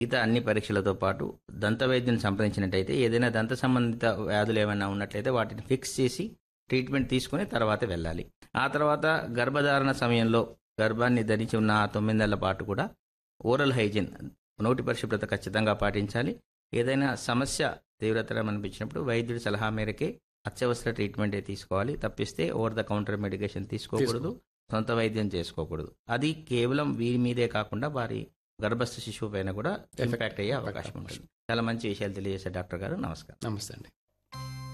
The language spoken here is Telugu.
మిగతా అన్ని పరీక్షలతో పాటు దంత వైద్యుని సంప్రదించినట్టయితే ఏదైనా దంత సంబంధిత వ్యాధులు ఏమైనా ఉన్నట్లయితే వాటిని ఫిక్స్ చేసి ట్రీట్మెంట్ తీసుకుని తర్వాత వెళ్ళాలి ఆ తర్వాత గర్భధారణ సమయంలో గర్భాన్ని ధరించి ఉన్న ఆ తొమ్మిది నెలల పాటు కూడా ఓరల్ హైజీన్ నోటి పరిశుభ్రత ఖచ్చితంగా పాటించాలి ఏదైనా సమస్య తీవ్రతరం అనిపించినప్పుడు వైద్యుడి సలహా మేరకే అత్యవసర ట్రీట్మెంటే తీసుకోవాలి తప్పిస్తే ఓవర్ ద కౌంటర్ మెడికేషన్ తీసుకోకూడదు సొంత వైద్యం చేసుకోకూడదు అది కేవలం వీరి మీదే కాకుండా వారి గర్భస్థ శిశువు పైన కూడా ఇంపాక్ట్ అయ్యే అవకాశం ఉంటుంది చాలా మంచి విషయాలు తెలియజేశారు డాక్టర్ గారు నమస్కారం నమస్తే అండి